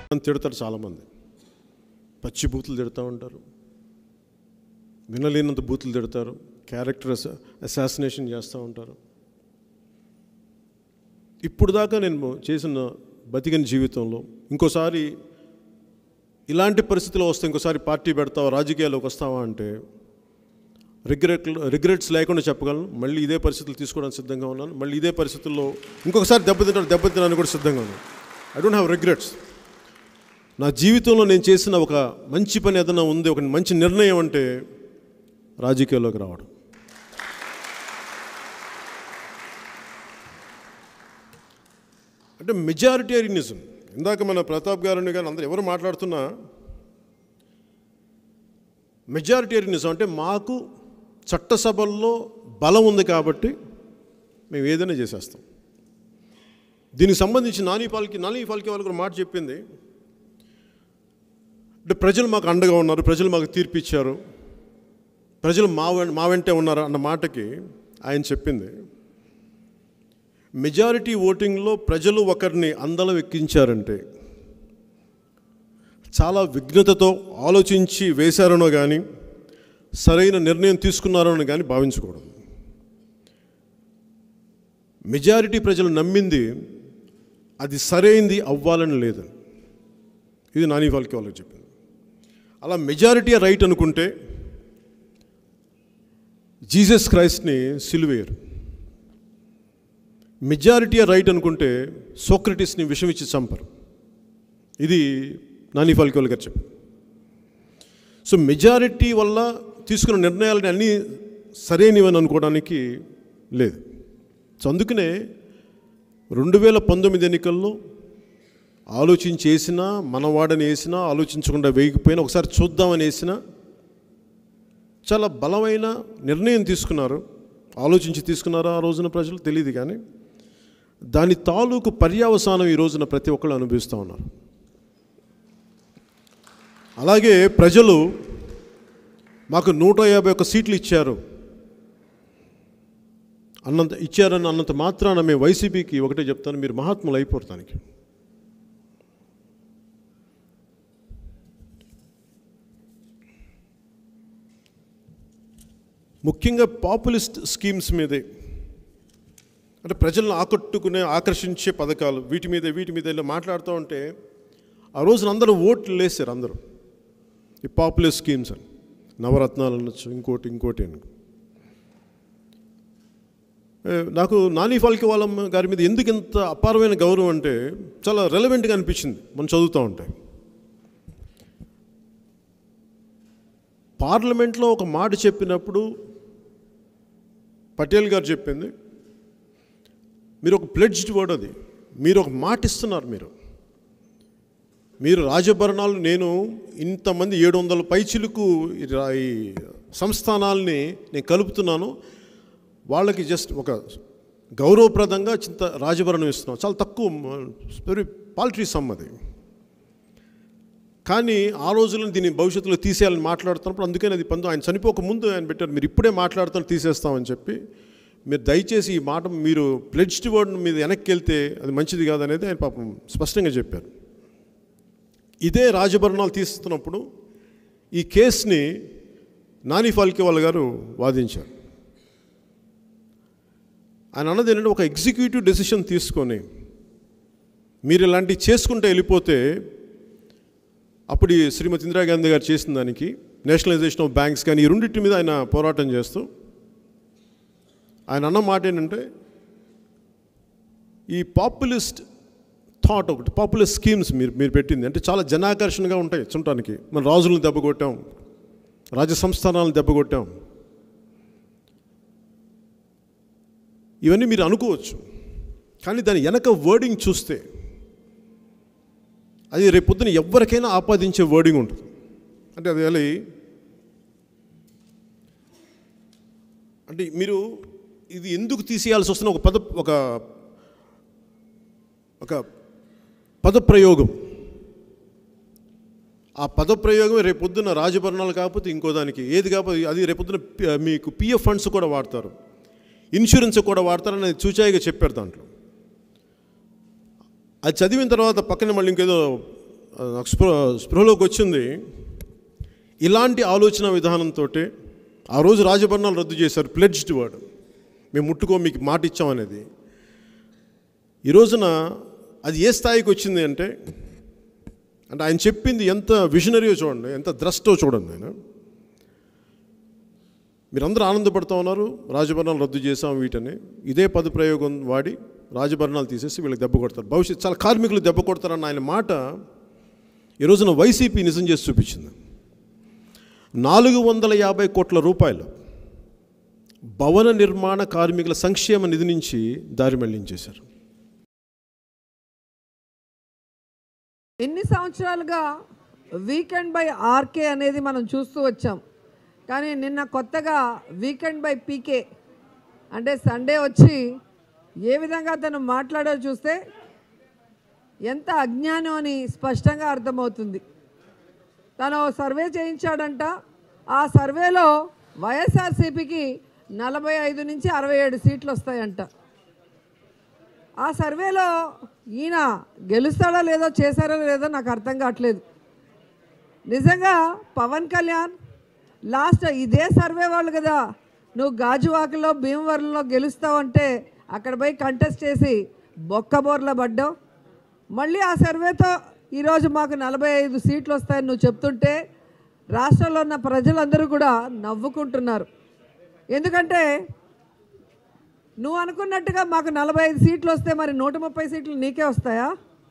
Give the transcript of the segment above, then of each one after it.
అని తిడతారు చాలామంది పచ్చి బూతులు తిడతా ఉంటారు వినలేనంత బూతులు తిడతారు క్యారెక్టర్ అసాసినేషన్ చేస్తూ ఉంటారు ఇప్పుడు దాకా నేను చేసిన బతికిన జీవితంలో ఇంకోసారి ఇలాంటి పరిస్థితిలో వస్తే ఇంకోసారి పార్టీ పెడతావా రాజకీయాల్లోకి వస్తావా అంటే రిగ్రెట్ రిగ్రెట్స్ లేకుండా చెప్పగలను మళ్ళీ ఇదే పరిస్థితులు తీసుకోవడానికి సిద్ధంగా ఉన్నాను మళ్ళీ ఇదే పరిస్థితుల్లో ఇంకొకసారి దెబ్బతింటాడు దెబ్బతినడానికి కూడా సిద్ధంగా ఉన్నాను ఐ డోంట్ హ్యావ్ రిగ్రెట్స్ నా జీవితంలో నేను చేసిన ఒక మంచి పని ఏదైనా ఉంది ఒక మంచి నిర్ణయం అంటే రాజకీయాల్లోకి రావడం అంటే మెజారిటేరియనిజం ఇందాక మన ప్రతాప్ గారిని కానీ అందరూ ఎవరు మాట్లాడుతున్నా మెజారిటేరియనిజం అంటే మాకు చట్టసభల్లో బలం ఉంది కాబట్టి మేము ఏదైనా చేసేస్తాం దీనికి సంబంధించి నాని పాల్కి నాని పాల్కి వాళ్ళు కూడా మాట చెప్పింది అంటే ప్రజలు మాకు అండగా ఉన్నారు ప్రజలు మాకు తీర్పు ఇచ్చారు ప్రజలు మా వెం- మా వెంటే ఉన్నారు అన్న మాటకి ఆయన చెప్పింది మెజారిటీ ఓటింగ్లో ప్రజలు ఒకరిని అందలం ఎక్కించారంటే చాలా విఘ్నతతో ఆలోచించి వేశారనో కానీ సరైన నిర్ణయం తీసుకున్నారనో కానీ భావించకూడదు మెజారిటీ ప్రజలు నమ్మింది అది సరైంది అవ్వాలని లేదు ఇది నాని వాళ్ళకి వాళ్ళకి చెప్పింది అలా మెజారిటీ రైట్ అనుకుంటే జీసస్ క్రైస్ట్ని సిలువేయరు మెజారిటీ రైట్ అనుకుంటే సోక్రటిస్ని విషం ఇచ్చి చంపరు ఇది నాని ఫాల్కోల్ గారు చెప్పారు సో మెజారిటీ వల్ల తీసుకున్న నిర్ణయాలని అన్నీ సరైనవని అనుకోవడానికి లేదు సో అందుకనే రెండు వేల పంతొమ్మిది ఎన్నికల్లో ఆలోచించి వేసినా మనవాడని వేసినా ఆలోచించకుండా వేయకపోయినా ఒకసారి చూద్దామని వేసినా చాలా బలమైన నిర్ణయం తీసుకున్నారు ఆలోచించి తీసుకున్నారా ఆ రోజున ప్రజలు తెలియదు కానీ దాని తాలూకు పర్యావసానం ఈ రోజున ప్రతి ఒక్కళ్ళు అనుభవిస్తూ ఉన్నారు అలాగే ప్రజలు మాకు నూట యాభై ఒక్క సీట్లు ఇచ్చారు అన్నంత ఇచ్చారని అన్నంత మాత్రాన మేము వైసీపీకి ఒకటే చెప్తాను మీరు మహాత్ములు అయిపోతానికి ముఖ్యంగా పాపులిస్ట్ స్కీమ్స్ మీదే అంటే ప్రజలను ఆకట్టుకునే ఆకర్షించే పథకాలు వీటి మీద వీటి మీద ఇలా మాట్లాడుతూ ఉంటే ఆ రోజున అందరూ ఓట్లు లేసారు అందరూ ఈ పాపులర్ స్కీమ్స్ అని నవరత్నాలు అనొచ్చు ఇంకోటి ఇంకోటి అని ఏ, నాకు నాని ఫాల్కి వాళ్ళ గారి మీద ఎందుకు ఇంత అపారమైన గౌరవం అంటే చాలా రెలవెంట్గా అనిపించింది మనం చదువుతూ ఉంటే పార్లమెంట్లో ఒక మాట చెప్పినప్పుడు పటేల్ గారు చెప్పింది మీరు ఒక ప్లెడ్జ్డ్ వర్డ్ అది మీరు ఒక మాట ఇస్తున్నారు మీరు మీరు రాజభరణాలు నేను ఇంతమంది ఏడు వందల పైచిలకు ఈ రా- ఈ సంస్థానాల్ని నేను కలుపుతున్నాను వాళ్ళకి జస్ట్ ఒక గౌరవప్రదంగా చింత రాజభరణం ఇస్తున్నాం చాలా తక్కువ వెరీ పాలిటరీ సమ్ అది కానీ ఆ రోజుల్లో దీన్ని భవిష్యత్తులో తీసేయాలని మాట్లాడుతున్నప్పుడు అందుకని అది పందు ఆయన చనిపోక ముందు ఆయన పెట్టారు మీరు ఇప్పుడే మాట్లాడుతాను తీసేస్తామని చెప్పి మీరు దయచేసి ఈ మాట మీరు ప్లెడ్జ్డ్ వర్డ్ మీద వెనక్కి వెళ్తే అది మంచిది కాదనేది ఆయన పాపం స్పష్టంగా చెప్పారు ఇదే రాజభరణాలు తీస్తున్నప్పుడు ఈ కేసుని నాని ఫాల్కే వాళ్ళ గారు వాదించారు ఆయన అన్నది ఏంటంటే ఒక ఎగ్జిక్యూటివ్ డెసిషన్ తీసుకొని మీరు ఇలాంటివి చేసుకుంటే వెళ్ళిపోతే అప్పుడు ఈ శ్రీమతి ఇందిరాగాంధీ గారు చేసిన దానికి నేషనలైజేషన్ ఆఫ్ బ్యాంక్స్ కానీ ఈ రెండింటి మీద ఆయన పోరాటం చేస్తూ ఆయన అన్న మాట ఏంటంటే ఈ పాపులిస్ట్ థాట్ ఒకటి పాపులర్ స్కీమ్స్ మీరు మీరు పెట్టింది అంటే చాలా జనాకర్షణగా ఉంటాయి చూడటానికి మన రాజులను దెబ్బకొట్టాం రాజ సంస్థానాలను దెబ్బకొట్టాం ఇవన్నీ మీరు అనుకోవచ్చు కానీ దాని వెనక వర్డింగ్ చూస్తే అది రేపు పొద్దున ఎవరికైనా ఆపాదించే వర్డింగ్ ఉంటుంది అంటే అది వెళ్ళి అంటే మీరు ఇది ఎందుకు తీసేయాల్సి వస్తున్న ఒక పద ఒక ఒక పదప్రయోగం ఆ పదప్రయోగమే రేపొద్దున రాజభరణాలు కాకపోతే ఇంకో దానికి ఏది కాకపోతే అది రేపొద్దున పి- మీకు పిఎఫ్ ఫండ్స్ కూడా వాడతారు ఇన్సూరెన్స్ కూడా వాడతారని అది చూచాయిగా చెప్పారు దాంట్లో అది చదివిన తర్వాత పక్కన మళ్ళీ ఇంకేదో నాకు స్పృహ స్పృహలోకి వచ్చింది ఇలాంటి ఆలోచన విధానంతో ఆ రోజు రాజభరణాలు రద్దు చేశారు ప్లెడ్జ్డ్ వర్డ్ మేము ముట్టుకో మీకు మాట ఇచ్చామనేది ఈ రోజున అది ఏ స్థాయికి వచ్చింది అంటే అంటే ఆయన చెప్పింది ఎంత విజనరీయో చూడండి ఎంత ద్రష్టో చూడండి ఆయన మీరందరూ ఆనందపడుతూ ఉన్నారు రాజభరణాలు రద్దు చేసాం వీటని ఇదే పద ప్రయోగం వాడి రాజభరణాలు తీసేసి వీళ్ళకి దెబ్బ కొడతారు భవిష్యత్ చాలా కార్మికులు దెబ్బ కొడతారన్న ఆయన మాట ఈ రోజున వైసీపీ నిజం చేసి చూపించింది నాలుగు వందల యాభై కోట్ల రూపాయలు భవన నిర్మాణ కార్మికుల సంక్షేమ నిధి నుంచి దారి మళ్లించేశారు ఎన్ని సంవత్సరాలుగా వీకెండ్ బై ఆర్కే అనేది మనం చూస్తూ వచ్చాం కానీ నిన్న కొత్తగా వీకెండ్ బై పీకే అంటే సండే వచ్చి ఏ విధంగా తను మాట్లాడారో చూస్తే ఎంత అజ్ఞానం అని స్పష్టంగా అర్థమవుతుంది తను ఓ సర్వే చేయించాడంట ఆ సర్వేలో వైఎస్ఆర్సీపీకి నలభై ఐదు నుంచి అరవై ఏడు సీట్లు వస్తాయంట ఆ సర్వేలో ఈయన గెలుస్తాడో లేదో చేశారో లేదో నాకు అర్థం కావట్లేదు నిజంగా పవన్ కళ్యాణ్ లాస్ట్ ఇదే సర్వే వాళ్ళు కదా నువ్వు గాజువాకలో భీమవరంలో గెలుస్తావంటే అక్కడ పోయి కంటెస్ట్ చేసి బొక్కబోర్ల పడ్డావు మళ్ళీ ఆ సర్వేతో ఈరోజు మాకు నలభై ఐదు సీట్లు వస్తాయని నువ్వు చెప్తుంటే రాష్ట్రంలో ఉన్న ప్రజలందరూ కూడా నవ్వుకుంటున్నారు ఎందుకంటే నువ్వు అనుకున్నట్టుగా మాకు నలభై ఐదు సీట్లు వస్తే మరి నూట ముప్పై సీట్లు నీకే వస్తాయా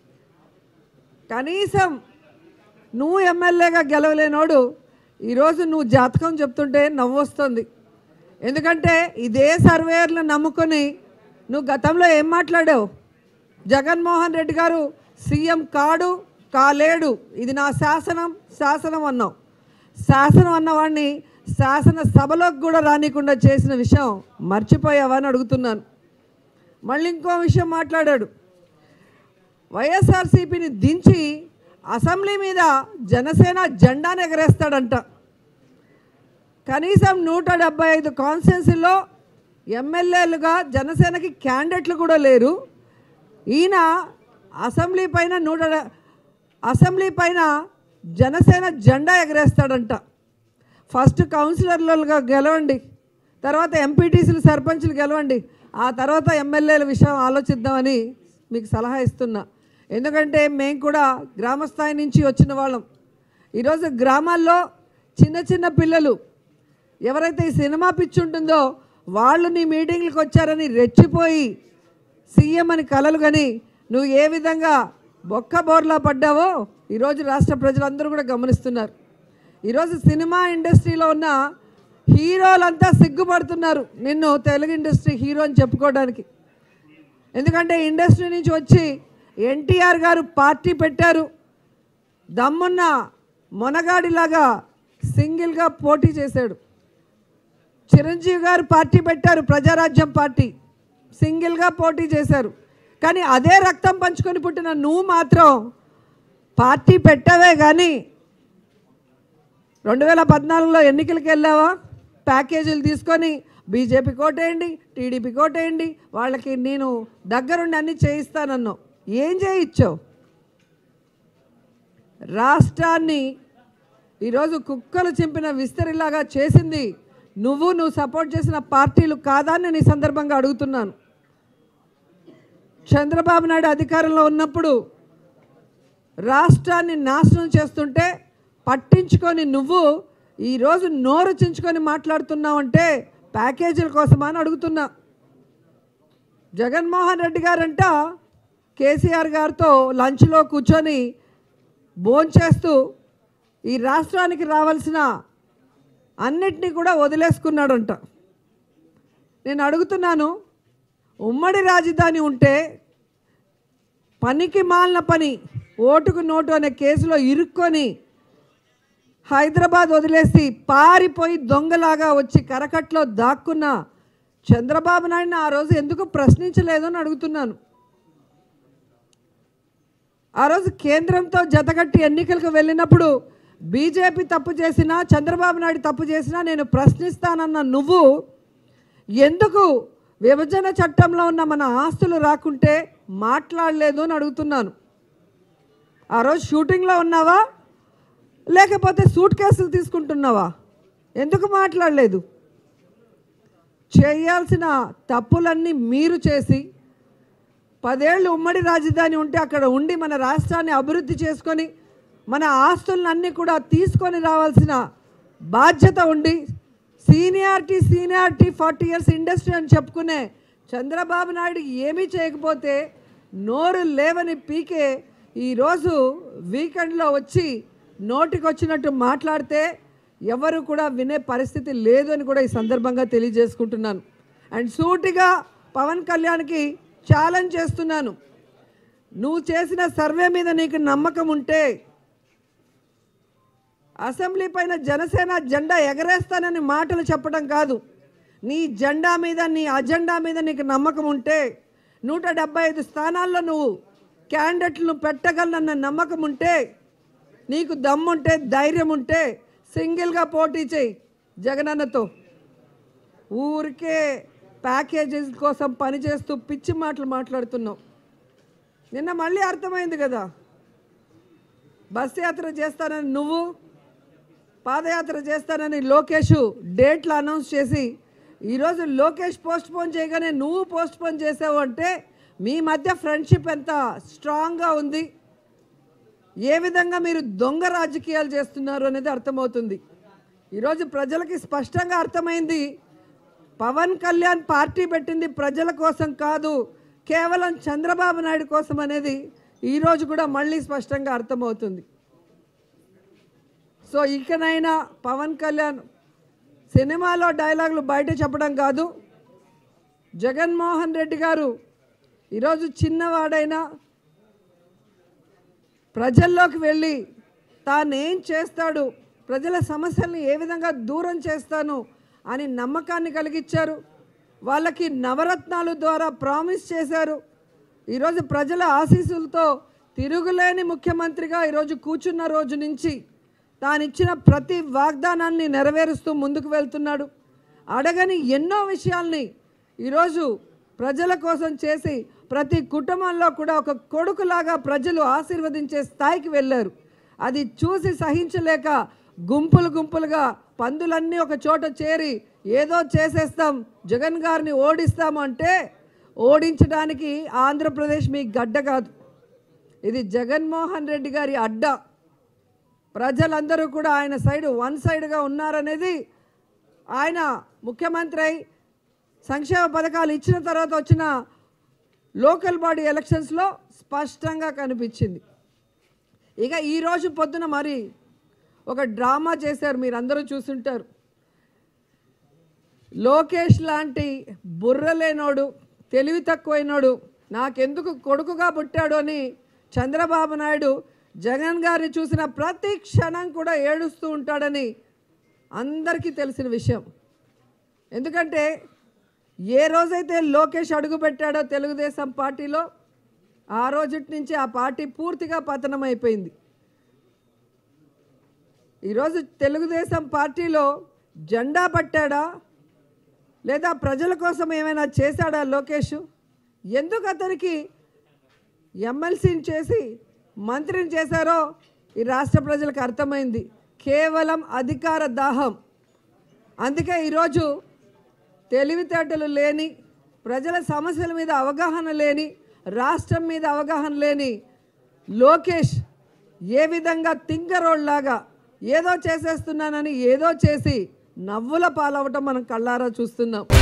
కనీసం నువ్వు ఎమ్మెల్యేగా గెలవలేనోడు ఈరోజు నువ్వు జాతకం చెప్తుంటే నవ్వు వస్తుంది ఎందుకంటే ఇదే సర్వేయర్లు నమ్ముకొని నువ్వు గతంలో ఏం మాట్లాడావు జగన్మోహన్ రెడ్డి గారు సీఎం కాడు కాలేడు ఇది నా శాసనం శాసనం అన్నావు శాసనం అన్నవాడిని శాసన సభలోకి కూడా రానికుండా చేసిన విషయం మర్చిపోయావని అడుగుతున్నాను మళ్ళీ ఇంకో విషయం మాట్లాడాడు వైఎస్ఆర్సీపీని దించి అసెంబ్లీ మీద జనసేన జెండాను ఎగరేస్తాడంట కనీసం నూట డెబ్బై ఐదు కాన్స్టిట్యున్సీల్లో ఎమ్మెల్యేలుగా జనసేనకి క్యాండిడేట్లు కూడా లేరు ఈయన అసెంబ్లీ పైన నూట డ- అసెంబ్లీ పైన జనసేన జెండా ఎగరేస్తాడంట ఫస్ట్ కౌన్సిలర్లుగా గెలవండి తర్వాత ఎంపీటీసీలు సర్పంచ్లు గెలవండి ఆ తర్వాత ఎమ్మెల్యేల విషయం ఆలోచిద్దామని మీకు సలహా ఇస్తున్నా ఎందుకంటే మేము కూడా గ్రామ స్థాయి నుంచి వచ్చిన వాళ్ళం ఈరోజు గ్రామాల్లో చిన్న చిన్న పిల్లలు ఎవరైతే ఈ సినిమా పిచ్చి ఉంటుందో వాళ్ళు నీ మీటింగ్లకు వచ్చారని రెచ్చిపోయి సీఎం అని కలలు కానీ నువ్వు ఏ విధంగా బొక్క బోర్లా పడ్డావో ఈరోజు రాష్ట్ర ప్రజలందరూ కూడా గమనిస్తున్నారు ఈరోజు సినిమా ఇండస్ట్రీలో ఉన్న హీరోలంతా సిగ్గుపడుతున్నారు నిన్ను తెలుగు ఇండస్ట్రీ హీరో అని చెప్పుకోవడానికి ఎందుకంటే ఇండస్ట్రీ నుంచి వచ్చి ఎన్టీఆర్ గారు పార్టీ పెట్టారు దమ్మున్న మొనగాడిలాగా సింగిల్గా పోటీ చేశాడు చిరంజీవి గారు పార్టీ పెట్టారు ప్రజారాజ్యం పార్టీ సింగిల్గా పోటీ చేశారు కానీ అదే రక్తం పంచుకొని పుట్టిన నువ్వు మాత్రం పార్టీ పెట్టావే కానీ రెండు వేల పద్నాలుగులో ఎన్నికలకు వెళ్ళావా ప్యాకేజీలు తీసుకొని బీజేపీ కోటేయండి టీడీపీ కోటేయండి వాళ్ళకి నేను దగ్గరుండి అన్ని చేయిస్తానన్నావు ఏం చేయించావు రాష్ట్రాన్ని ఈరోజు కుక్కలు చింపిన విస్తరిలాగా చేసింది నువ్వు నువ్వు సపోర్ట్ చేసిన పార్టీలు కాదా అని నేను ఈ సందర్భంగా అడుగుతున్నాను చంద్రబాబు నాయుడు అధికారంలో ఉన్నప్పుడు రాష్ట్రాన్ని నాశనం చేస్తుంటే పట్టించుకొని నువ్వు ఈరోజు నోరు చించుకొని మాట్లాడుతున్నావంటే ప్యాకేజీల కోసమా అని అడుగుతున్నా జగన్మోహన్ రెడ్డి గారంట కేసీఆర్ గారితో లంచ్లో కూర్చొని భోంచేస్తూ ఈ రాష్ట్రానికి రావాల్సిన అన్నిటినీ కూడా వదిలేసుకున్నాడంట నేను అడుగుతున్నాను ఉమ్మడి రాజధాని ఉంటే పనికి మాలిన పని ఓటుకు నోటు అనే కేసులో ఇరుక్కొని హైదరాబాద్ వదిలేసి పారిపోయి దొంగలాగా వచ్చి కరకట్లో దాక్కున్న చంద్రబాబు నాయుడిని ఆ రోజు ఎందుకు ప్రశ్నించలేదు అని అడుగుతున్నాను ఆ రోజు కేంద్రంతో జతకట్టి ఎన్నికలకు వెళ్ళినప్పుడు బీజేపీ తప్పు చేసినా చంద్రబాబు నాయుడు తప్పు చేసినా నేను ప్రశ్నిస్తానన్న నువ్వు ఎందుకు విభజన చట్టంలో ఉన్న మన ఆస్తులు రాకుంటే మాట్లాడలేదు అని అడుగుతున్నాను ఆ రోజు షూటింగ్లో ఉన్నావా లేకపోతే సూట్ కేసులు తీసుకుంటున్నావా ఎందుకు మాట్లాడలేదు చేయాల్సిన తప్పులన్నీ మీరు చేసి పదేళ్ళు ఉమ్మడి రాజధాని ఉంటే అక్కడ ఉండి మన రాష్ట్రాన్ని అభివృద్ధి చేసుకొని మన ఆస్తులన్నీ కూడా తీసుకొని రావాల్సిన బాధ్యత ఉండి seniority seniority forty years industry అని చెప్పుకునే చంద్రబాబు నాయుడు ఏమీ చేయకపోతే నోరు లేవని పీకే ఈరోజు వీకెండ్లో వచ్చి నోటికి వచ్చినట్టు మాట్లాడితే ఎవరు కూడా వినే పరిస్థితి లేదు అని కూడా ఈ సందర్భంగా తెలియజేసుకుంటున్నాను అండ్ సూటిగా పవన్ కళ్యాణ్కి ఛాలెంజ్ చేస్తున్నాను నువ్వు చేసిన సర్వే మీద నీకు నమ్మకం ఉంటే అసెంబ్లీ పైన జనసేన జెండా ఎగరేస్తానని మాటలు చెప్పడం కాదు నీ జెండా మీద నీ అజెండా మీద నీకు నమ్మకం ఉంటే నూట డెబ్బై ఐదు స్థానాల్లో నువ్వు క్యాండిడేట్లను పెట్టగలనన్న నమ్మకం ఉంటే నీకు దమ్ముంటే ధైర్యం ఉంటే సింగిల్గా పోటీ చేయి జగనన్నతో ఊరికే ప్యాకేజెస్ కోసం పనిచేస్తూ పిచ్చి మాటలు మాట్లాడుతున్నావు నిన్న మళ్ళీ అర్థమైంది కదా బస్ యాత్ర చేస్తానని నువ్వు పాదయాత్ర చేస్తానని లోకేష్ డేట్లు అనౌన్స్ చేసి ఈరోజు లోకేష్ పోస్ట్ పోన్ చేయగానే నువ్వు పోస్ట్ పోన్ చేసావు అంటే మీ మధ్య ఫ్రెండ్షిప్ ఎంత స్ట్రాంగ్గా ఉంది ఏ విధంగా మీరు దొంగ రాజకీయాలు చేస్తున్నారు అనేది అర్థమవుతుంది ఈరోజు ప్రజలకి స్పష్టంగా అర్థమైంది పవన్ కళ్యాణ్ పార్టీ పెట్టింది ప్రజల కోసం కాదు కేవలం చంద్రబాబు నాయుడు కోసం అనేది ఈరోజు కూడా మళ్ళీ స్పష్టంగా అర్థమవుతుంది సో ఇకనైనా పవన్ కళ్యాణ్ సినిమాలో డైలాగులు బయట చెప్పడం కాదు జగన్మోహన్ రెడ్డి గారు ఈరోజు చిన్నవాడైనా ప్రజల్లోకి వెళ్ళి తాను ఏం చేస్తాడు ప్రజల సమస్యల్ని ఏ విధంగా దూరం చేస్తాను అని నమ్మకాన్ని కలిగించారు వాళ్ళకి నవరత్నాలు ద్వారా ప్రామిస్ చేశారు ఈరోజు ప్రజల ఆశీస్సులతో తిరుగులేని ముఖ్యమంత్రిగా ఈరోజు కూర్చున్న రోజు నుంచి తాను ఇచ్చిన ప్రతి వాగ్దానాన్ని నెరవేరుస్తూ ముందుకు వెళ్తున్నాడు అడగని ఎన్నో విషయాల్ని ఈరోజు ప్రజల కోసం చేసి ప్రతి కుటుంబంలో కూడా ఒక కొడుకులాగా ప్రజలు ఆశీర్వదించే స్థాయికి వెళ్ళారు అది చూసి సహించలేక గుంపులు గుంపులుగా పందులన్నీ ఒక చోట చేరి ఏదో చేసేస్తాం జగన్ గారిని ఓడిస్తాం అంటే ఓడించడానికి ఆంధ్రప్రదేశ్ మీ గడ్డ కాదు ఇది జగన్మోహన్ రెడ్డి గారి అడ్డ ప్రజలందరూ కూడా ఆయన సైడ్ వన్ సైడ్గా ఉన్నారనేది ఆయన ముఖ్యమంత్రి అయి సంక్షేమ పథకాలు ఇచ్చిన తర్వాత వచ్చిన లోకల్ బాడీ ఎలక్షన్స్లో స్పష్టంగా కనిపించింది ఇక ఈరోజు పొద్దున మరి ఒక డ్రామా చేశారు మీరు అందరూ చూసుంటారు లోకేష్ లాంటి బుర్రలేనోడు తెలివి తక్కువైనోడు నాకెందుకు కొడుకుగా పుట్టాడు అని చంద్రబాబు నాయుడు జగన్ గారిని చూసిన ప్రతి క్షణం కూడా ఏడుస్తూ ఉంటాడని అందరికీ తెలిసిన విషయం ఎందుకంటే ఏ రోజైతే లోకేష్ అడుగుపెట్టాడో తెలుగుదేశం పార్టీలో ఆ రోజుటి నుంచి ఆ పార్టీ పూర్తిగా పతనం అయిపోయింది ఈరోజు తెలుగుదేశం పార్టీలో జెండా పట్టాడా లేదా ప్రజల కోసం ఏమైనా చేశాడా లోకేష్ ఎందుకు అతనికి ఎమ్మెల్సీని చేసి మంత్రిని చేశారో ఈ రాష్ట్ర ప్రజలకు అర్థమైంది కేవలం అధికార దాహం అందుకే ఈరోజు తెలివితేటలు లేని ప్రజల సమస్యల మీద అవగాహన లేని రాష్ట్రం మీద అవగాహన లేని లోకేష్ ఏ విధంగా తింగరోడ్లాగా ఏదో చేసేస్తున్నానని ఏదో చేసి నవ్వుల పాలవటం మనం కళ్ళారా చూస్తున్నాం